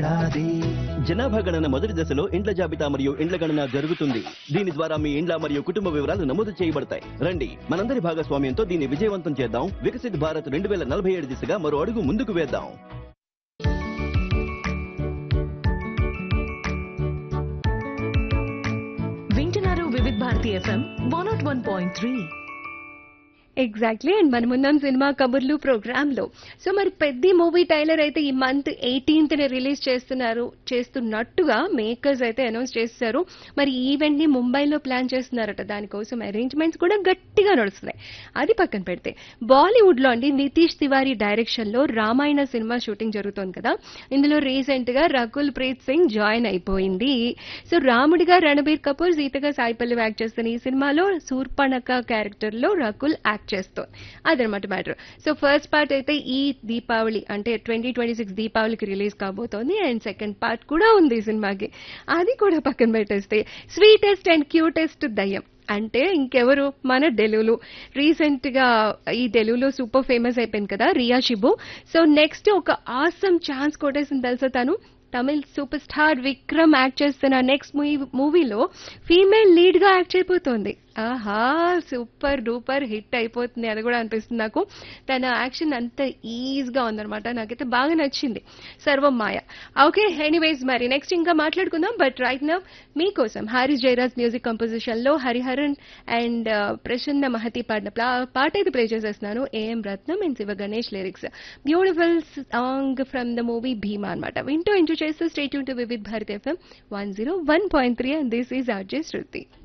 జనాభా గణన మొదటి దశలో ఇండ్ల జాబితా మరియు ఇండ్ల గణన జరుగుతుంది దీని ద్వారా మీ ఇండ్ల మరియు కుటుంబ వివరాలు నమోదు చేయబడతాయి రండి మనందరి భాగస్వామ్యంతో దీన్ని విజయవంతం చేద్దాం వికసిత్ భారత్ రెండు వేల నలభై ఏడు దిశగా మరో అడుగు ముందుకు వేద్దాం వింటున్నారు Vividh Bharati FM one nought one point three exactly and మనం ఉన్నాం సినిమా కబుర్లు ప్రోగ్రామ్ లో సో మరి పెద్ద మూవీ టైలర్ అయితే ఈ మంత్ ఎయిటీన్త్ ని రిలీజ్ చేస్తున్నారు చేస్తున్నట్టుగా మేకర్స్ అయితే అనౌన్స్ చేస్తారు మరి ఈవెంట్ ని ముంబైలో ప్లాన్ చేస్తున్నారట దానికోసం అరేంజ్మెంట్స్ కూడా గట్టిగా నడుస్తున్నాయి అది పక్కన పెడితే బాలీవుడ్ లో అండి నితీష్ తివారీ డైరెక్షన్ లో రామాయణ సినిమా షూటింగ్ జరుగుతోంది కదా ఇందులో రీసెంట్ గా రకుల్ ప్రీత్ సింగ్ జాయిన్ అయిపోయింది సో రాముడిగా రణబీర్ కపూర్ సీతగా సాయి పల్లవి యాక్ట్ చేస్తున్న ఈ సినిమాలో శూర్పణక క్యారెక్టర్ లో రకుల్ యాక్ట్ చేస్తోంది అదనమాట మ్యాటర్ సో ఫస్ట్ పార్ట్ అయితే ఈ దీపావళి అంటే ట్వంటీ ట్వంటీ సిక్స్ దీపావళికి రిలీజ్ కాబోతోంది అండ్ సెకండ్ పార్ట్ కూడా ఉంది ఈ సినిమాకి అది కూడా పక్కన పెట్టేస్తే స్వీటెస్ట్ అండ్ క్యూటెస్ట్ దయ్యం అంటే ఇంకెవరు మన డెలులు రీసెంట్ గా ఈ డెలులో సూపర్ ఫేమస్ అయిపోయింది కదా రియా షిబు సో నెక్స్ట్ ఒక ఆసమ్ ఛాన్స్ కొట్టేసింది తెలుసా తను Tamil super star Vikram act చేస్తున్న నెక్స్ట్ మూవీలో ఫీమేల్ లీడ్ గా యాక్ట్ అయిపోతుంది ఆహా సూపర్ డూపర్ హిట్ అయిపోతుంది అది కూడా అనిపిస్తుంది నాకు తన యాక్షన్ అంత ఈజీగా ఉందన్నమాట నాకైతే బాగా నచ్చింది సర్వం మాయ ఓకే ఎనీవేస్ మరి నెక్స్ట్ ఇంకా మాట్లాడుకుందాం బట్ రైట్ నవ్ మీకోసం హారిస్ జయరాజ్ మ్యూజిక్ కంపోజిషన్ లో హరిహరన్ అండ్ ప్రసన్న మహతి పాడిన ప్లా- పాట అయితే ప్లే చేసేస్తున్నాను AM Ratnam and Siva Ganesh lyrics beautiful song from the movie Bheema అనమాట వింటూ ఎంజాయ్ చేస్తూ stay tuned to Vividh Bharat FM one zero one point three and this is RJ Shruti